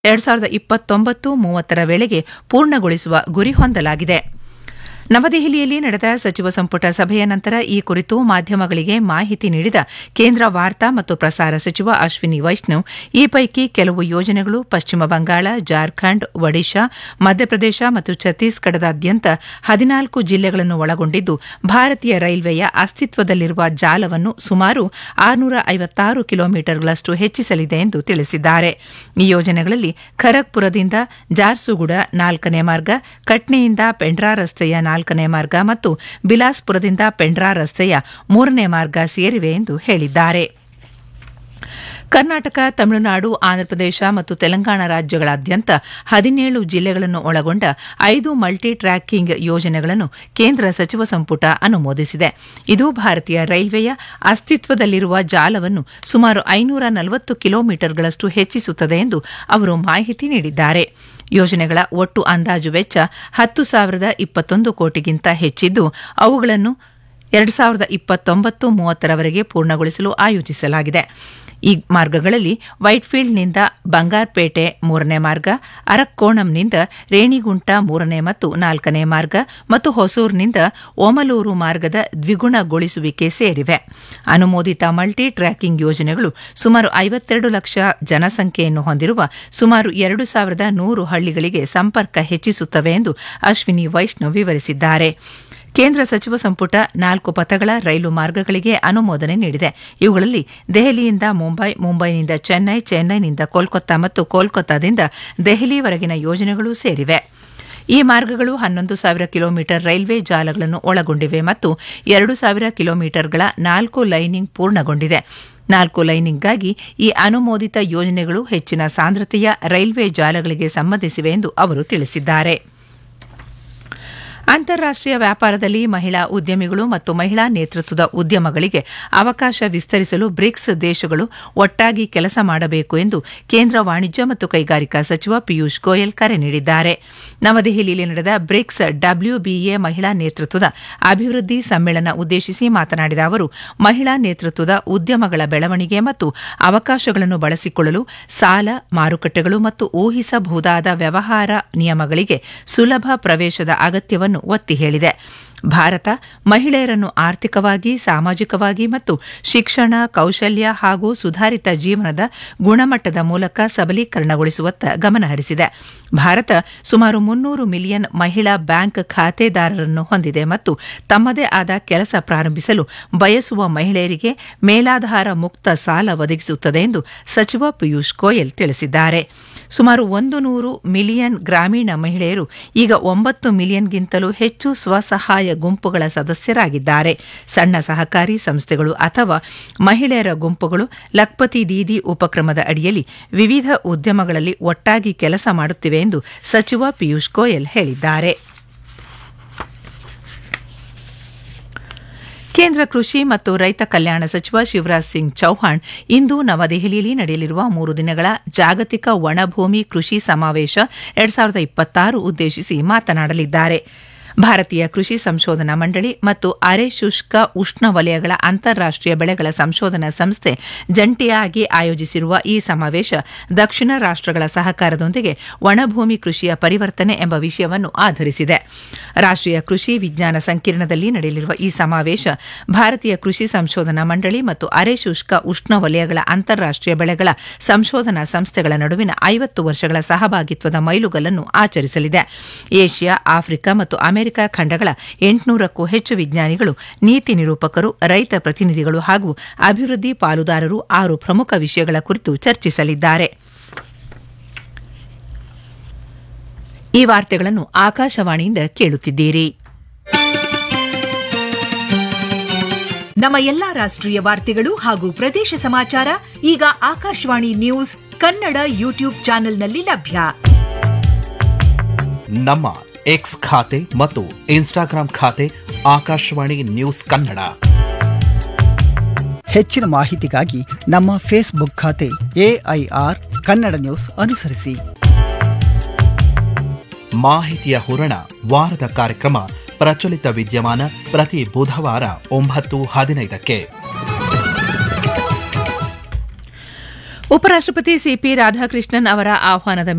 ಎರಡು ಸಾವಿರದ ಇಪ್ಪತ್ತೊಂಬತ್ತು ಮೂವತ್ತರ ವೇಳೆಗೆ ಪೂರ್ಣಗೊಳಿಸುವ ಗುರಿ ಹೊಂದಲಾಗಿದೆ ನವದೆಹಲಿಯಲ್ಲಿ ನಡೆದ ಸಚಿವ ಸಂಪುಟ ಸಭೆಯ ನಂತರ ಈ ಕುರಿತು ಮಾಧ್ಯಮಗಳಿಗೆ ಮಾಹಿತಿ ನೀಡಿದ ಕೇಂದ್ರ ವಾರ್ತಾ ಮತ್ತು ಪ್ರಸಾರ ಸಚಿವ ಅಶ್ವಿನಿ ವೈಷ್ಣವ್ ಈ ಪೈಕಿ ಕೆಲವು ಯೋಜನೆಗಳು ಪಶ್ಚಿಮ ಬಂಗಾಳ ಜಾರ್ಖಂಡ್ ಒಡಿಶಾ ಮಧ್ಯಪ್ರದೇಶ ಮತ್ತು ಛತ್ತೀಸ್ಗಢದಾದ್ಯಂತ ಹದಿನಾಲ್ಕು ಜಿಲ್ಲೆಗಳನ್ನು ಒಳಗೊಂಡಿದ್ದು ಭಾರತೀಯ ರೈಲ್ವೆಯ ಅಸ್ತಿತ್ವದಲ್ಲಿರುವ ಜಾಲವನ್ನು ಸುಮಾರು ಆರುನೂರ ಐವತ್ತಾರು ಕಿಲೋಮೀಟರ್ಗಳಷ್ಟು ಹೆಚ್ಚಿಸಲಿದೆ ಎಂದು ತಿಳಿಸಿದ್ದಾರೆ ಈ ಯೋಜನೆಗಳಲ್ಲಿ ಖರಗ್ಪುರದಿಂದ ಜಾರ್ಸುಗುಡ ನಾಲ್ಕನೇ ಮಾರ್ಗ ಕಟ್ನಿಯಿಂದ ಪೆಂಡ್ರಾ ರಸ್ತೆಯ ನಾಲ್ಕನೇ ಮಾರ್ಗ ಮತ್ತು ಬಿಲಾಸ್ಪುರದಿಂದ ಪೆಂಡ್ರಾ ರಸ್ತೆಯ ಮೂರನೇ ಮಾರ್ಗ ಸೇರಿವೆ ಎಂದು ಹೇಳಿದ್ದಾರೆ ಕರ್ನಾಟಕ ತಮಿಳುನಾಡು ಆಂಧ್ರಪ್ರದೇಶ ಮತ್ತು ತೆಲಂಗಾಣ ರಾಜ್ಯಗಳಾದ್ಯಂತ ಹದಿನೇಳು ಜಿಲ್ಲೆಗಳನ್ನು ಒಳಗೊಂಡ ಐದು ಮಲ್ಟಿ ಟ್ರ್ಯಾಕಿಂಗ್ ಯೋಜನೆಗಳನ್ನು ಕೇಂದ್ರ ಸಚಿವ ಸಂಪುಟ ಅನುಮೋದಿಸಿದೆ ಇದು ಭಾರತೀಯ ರೈಲ್ವೆಯ ಅಸ್ತಿತ್ವದಲ್ಲಿರುವ ಜಾಲವನ್ನು ಸುಮಾರು ಐನೂರ ನಲವತ್ತು ಕಿಲೋಮೀಟರ್ಗಳಷ್ಟು ಹೆಚ್ಚಿಸುತ್ತದೆ ಎಂದು ಅವರು ಮಾಹಿತಿ ನೀಡಿದ್ದಾರೆ ಯೋಜನೆಗಳ ಒಟ್ಟು ಅಂದಾಜು ವೆಚ್ಚ ಹತ್ತು ಸಾವಿರದ ಇಪ್ಪತ್ತೊಂದು ಕೋಟಿಗಿಂತ ಹೆಚ್ಚಿದ್ದು ಅವುಗಳನ್ನು ಎರಡು ಸಾವಿರದ ಇಪ್ಪತ್ತೊಂಬತ್ತು ಮೂವತ್ತರವರೆಗೆ ಪೂರ್ಣಗೊಳಿಸಲು ಆಯೋಜಿಸಲಾಗಿದೆ ಈ ಮಾರ್ಗಗಳಲ್ಲಿ ವೈಟ್ಫೀಲ್ಡ್ನಿಂದ ಬಂಗಾರ್ಪೇಟೆ ಮೂರನೇ ಮಾರ್ಗ ಅರಕ್ಕೋಣಂನಿಂದ ರೇಣಿಗುಂಟ ಮೂರನೇ ಮತ್ತು ನಾಲ್ಕನೇ ಮಾರ್ಗ ಮತ್ತು ಹೊಸೂರ್ನಿಂದ ಓಮಲೂರು ಮಾರ್ಗದ ದ್ವಿಗುಣಗೊಳಿಸುವಿಕೆ ಸೇರಿವೆ ಅನುಮೋದಿತ ಮಲ್ಟಿ ಟ್ರ್ಯಾಕಿಂಗ್ ಯೋಜನೆಗಳು ಸುಮಾರು ಐವತ್ತೆರಡು ಲಕ್ಷ ಜನಸಂಖ್ಯೆಯನ್ನು ಹೊಂದಿರುವ ಸುಮಾರು ಎರಡು ಸಾವಿರದ ನೂರು ಹಳ್ಳಿಗಳಿಗೆ ಸಂಪರ್ಕ ಹೆಚ್ಚಿಸುತ್ತವೆ ಎಂದು ಅಶ್ವಿನಿ ವೈಷ್ಣವ್ ವಿವರಿಸಿದ್ದಾರೆ ಕೇಂದ್ರ ಸಚಿವ ಸಂಪುಟ ನಾಲ್ಕು ಪಥಗಳ ರೈಲು ಮಾರ್ಗಗಳಿಗೆ ಅನುಮೋದನೆ ನೀಡಿದೆ ಇವುಗಳಲ್ಲಿ ದೆಹಲಿಯಿಂದ ಮುಂಬೈ ಮುಂಬೈನಿಂದ ಚೆನ್ನೈ ಚೆನ್ನೈನಿಂದ ಕೋಲ್ಕತ್ತಾ ಮತ್ತು ಕೋಲ್ಕತ್ತಾದಿಂದ ದೆಹಲಿವರೆಗಿನ ಯೋಜನೆಗಳು ಸೇರಿವೆ ಈ ಮಾರ್ಗಗಳು ಹನ್ನೊಂದು ಸಾವಿರ ಕಿಲೋಮೀಟರ್ ರೈಲ್ವೆ ಜಾಲಗಳನ್ನು ಒಳಗೊಂಡಿವೆ ಮತ್ತು ಎರಡು ಸಾವಿರ ಕಿಲೋಮೀಟರ್ಗಳ ನಾಲ್ಕು ಲೈನಿಂಗ್ ಪೂರ್ಣಗೊಂಡಿದೆ ನಾಲ್ಕು ಲೈನಿಂಗ್ಗಾಗಿ ಈ ಅನುಮೋದಿತ ಯೋಜನೆಗಳು ಹೆಚ್ಚಿನ ಸಾಂದ್ರತೆಯ ರೈಲ್ವೆ ಜಾಲಗಳಿಗೆ ಸಂಬಂಧಿಸಿವೆ ಎಂದು ಅವರು ತಿಳಿಸಿದ್ದಾರೆ ಅಂತಾರಾಷ್ಟೀಯ ವ್ಯಾಪಾರದಲ್ಲಿ ಮಹಿಳಾ ಉದ್ಯಮಿಗಳು ಮತ್ತು ಮಹಿಳಾ ನೇತೃತ್ವದ ಉದ್ಯಮಗಳಿಗೆ ಅವಕಾಶ ವಿಸ್ತರಿಸಲು ಬ್ರಿಕ್ಸ್ ದೇಶಗಳು ಒಟ್ಟಾಗಿ ಕೆಲಸ ಮಾಡಬೇಕು ಎಂದು ಕೇಂದ್ರ ವಾಣಿಜ್ಯ ಮತ್ತು ಕೈಗಾರಿಕಾ ಸಚಿವ ಪಿಯೂಷ್ ಗೋಯಲ್ ಕರೆ ನೀಡಿದ್ದಾರೆ ನವದೆಹಲಿಯಲ್ಲಿ ನಡೆದ ಬ್ರಿಕ್ಸ್ ಡಬ್ಲ್ಯೂಬಿಎ ಮಹಿಳಾ ನೇತೃತ್ವದ ಅಭಿವೃದ್ಧಿ ಸಮ್ಮೇಳನ ಉದ್ದೇಶಿಸಿ ಮಾತನಾಡಿದ ಅವರು ಮಹಿಳಾ ನೇತೃತ್ವದ ಉದ್ಯಮಗಳ ಬೆಳವಣಿಗೆ ಮತ್ತು ಅವಕಾಶಗಳನ್ನು ಬಳಸಿಕೊಳ್ಳಲು ಸಾಲ ಮಾರುಕಟ್ಟೆಗಳು ಮತ್ತು ಊಹಿಸಬಹುದಾದ ವ್ಯವಹಾರ ನಿಯಮಗಳಿಗೆ ಸುಲಭ ಪ್ರವೇಶದ ಅಗತ್ಯವನ್ನು ಒತ್ತಿ ಹೇಳಿದೆ ಭಾರತ ಮಹಿಳೆಯರನ್ನು ಆರ್ಥಿಕವಾಗಿ ಸಾಮಾಜಿಕವಾಗಿ ಮತ್ತು ಶಿಕ್ಷಣ ಕೌಶಲ್ಯ ಹಾಗೂ ಸುಧಾರಿತ ಜೀವನದ ಗುಣಮಟ್ಟದ ಮೂಲಕ ಸಬಲೀಕರಣಗೊಳಿಸುವತ್ತ ಗಮನಹರಿಸಿದೆ ಭಾರತ ಸುಮಾರು ಮುನ್ನೂರು ಮಿಲಿಯನ್ ಮಹಿಳಾ ಬ್ಯಾಂಕ್ ಖಾತೆದಾರರನ್ನು ಹೊಂದಿದೆ ಮತ್ತು ತಮ್ಮದೇ ಆದ ಕೆಲಸ ಪ್ರಾರಂಭಿಸಲು ಬಯಸುವ ಮಹಿಳೆಯರಿಗೆ ಮೇಲಾಧಾರ ಮುಕ್ತ ಸಾಲ ಒದಗಿಸುತ್ತದೆ ಎಂದು ಸಚಿವ ಪಿಯೂಷ್ ಗೋಯಲ್ ತಿಳಿಸಿದ್ದಾರೆ ಸುಮಾರು ಒಂದು ನೂರು ಮಿಲಿಯನ್ ಗ್ರಾಮೀಣ ಮಹಿಳೆಯರು ಈಗ ಒಂಬತ್ತು ಮಿಲಿಯನ್ಗಿಂತಲೂ ಹೆಚ್ಚು ಸ್ವಸಹಾಯ ಗುಂಪುಗಳ ಸದಸ್ಯರಾಗಿದ್ದಾರೆ ಸಣ್ಣ ಸಹಕಾರಿ ಸಂಸ್ಥೆಗಳು ಅಥವಾ ಮಹಿಳೆಯರ ಗುಂಪುಗಳು ಲಕ್ಪತಿ ದೀದಿ ಉಪಕ್ರಮದ ಅಡಿಯಲ್ಲಿ ವಿವಿಧ ಉದ್ಯಮಗಳಲ್ಲಿ ಒಟ್ಟಾಗಿ ಕೆಲಸ ಮಾಡುತ್ತಿವೆ ಎಂದು ಸಚಿವ ಪಿಯೂಷ್ ಗೋಯಲ್ ಹೇಳಿದ್ದಾರೆ ಕೇಂದ್ರ ಕೃಷಿ ಮತ್ತು ರೈತ ಕಲ್ಯಾಣ ಸಚಿವ ಶಿವರಾಜ್ ಸಿಂಗ್ ಚೌಹಾಣ್ ಇಂದು ನವದೆಹಲಿಯಲ್ಲಿ ನಡೆಯಲಿರುವ ಮೂರು ದಿನಗಳ ಜಾಗತಿಕ ಒಣಭೂಮಿ ಕೃಷಿ ಸಮಾವೇಶ ಎರಡ್ ಸಾವಿರದ ಇಪ್ಪತ್ತಾರು ಉದ್ದೇಶಿಸಿ ಮಾತನಾಡಲಿದ್ದಾರೆ ಭಾರತೀಯ ಕೃಷಿ ಸಂಶೋಧನಾ ಮಂಡಳಿ ಮತ್ತು ಅರೆ ಶುಷ್ಕ ಉಷ್ಣ ವಲಯಗಳ ಅಂತಾರಾಷ್ಟೀಯ ಬೆಳೆಗಳ ಸಂಶೋಧನಾ ಸಂಸ್ಥೆ ಜಂಟಿಯಾಗಿ ಆಯೋಜಿಸಿರುವ ಈ ಸಮಾವೇಶ ದಕ್ಷಿಣ ರಾಷ್ಟಗಳ ಸಹಕಾರದೊಂದಿಗೆ ಒಣಭೂಮಿ ಕೃಷಿಯ ಪರಿವರ್ತನೆ ಎಂಬ ವಿಷಯವನ್ನು ಆಧರಿಸಿದೆ ರಾಷ್ಟೀಯ ಕೃಷಿ ವಿಜ್ಞಾನ ಸಂಕಿರಣದಲ್ಲಿ ನಡೆಯಲಿರುವ ಈ ಸಮಾವೇಶ ಭಾರತೀಯ ಕೃಷಿ ಸಂಶೋಧನಾ ಮಂಡಳಿ ಮತ್ತು ಅರೆ ಶುಷ್ಕ ಉಷ್ಣ ವಲಯಗಳ ಅಂತಾರಾಷ್ಟೀಯ ಬೆಳೆಗಳ ಸಂಶೋಧನಾ ಸಂಸ್ಥೆಗಳ ನಡುವಿನ ಐವತ್ತು ವರ್ಷಗಳ ಸಹಭಾಗಿತ್ವದ ಮೈಲುಗಲ್ಲನ್ನು ಆಚರಿಸಲಿದೆ ಏಷ್ಯಾ ಆಫ್ರಿಕಾ ಮತ್ತು ಅಮೆರಿಕ ಖಂಡಗಳ ಎಂಟುನೂರಕ್ಕೂ ಹೆಚ್ಚು ವಿಜ್ಞಾನಿಗಳು ನೀತಿ ನಿರೂಪಕರು ರೈತ ಪ್ರತಿನಿಧಿಗಳು ಹಾಗೂ ಅಭಿವೃದ್ಧಿ ಪಾಲುದಾರರು ಆರು ಪ್ರಮುಖ ವಿಷಯಗಳ ಕುರಿತು ಚರ್ಚಿಸಲಿದ್ದಾರೆ ಈ ವಾರ್ತೆಗಳನ್ನು ಆಕಾಶವಾಣಿಯಿಂದ ಕೇಳುತ್ತಿದ್ದೀರಿ ನಮ್ಮ ಎಲ್ಲಾ ರಾಷ್ಟ್ರೀಯ ವಾರ್ತೆಗಳು ಹಾಗೂ ಪ್ರದೇಶ ಸಮಾಚಾರ ಈಗ ಆಕಾಶವಾಣಿ ನ್ಯೂಸ್ ಕನ್ನಡ ಯೂಟ್ಯೂಬ್ ಚಾನೆಲ್ನಲ್ಲಿ ಲಭ್ಯ ನಮ್ಮ ಎಕ್ಸ್ ಖಾತೆ ಮತ್ತು ಇನ್ಸ್ಟಾಗ್ರಾಂ ಖಾತೆ ಆಕಾಶವಾಣಿ ನ್ಯೂಸ್ ಕನ್ನಡ ಹೆಚ್ಚಿನ ಮಾಹಿತಿಗಾಗಿ ನಮ್ಮ ಫೇಸ್ಬುಕ್ ಖಾತೆ ಎಐಆರ್ ಕನ್ನಡ ನ್ಯೂಸ್ ಅನುಸರಿಸಿ ಮಾಹಿತಿಯ ಹೂರಣ ವಾರದ ಕಾರ್ಯಕ್ರಮ ಪ್ರಚಲಿತ ವಿದ್ಯಮಾನ ಪ್ರತಿ ಬುಧವಾರ ಒಂಬತ್ತು ಹದಿನೈದಕ್ಕೆ ಉಪರಾಷ್ಟಪತಿ ಸಿಪಿ ರಾಧಾಕೃಷ್ಣನ್ ಅವರ ಆಹ್ವಾನದ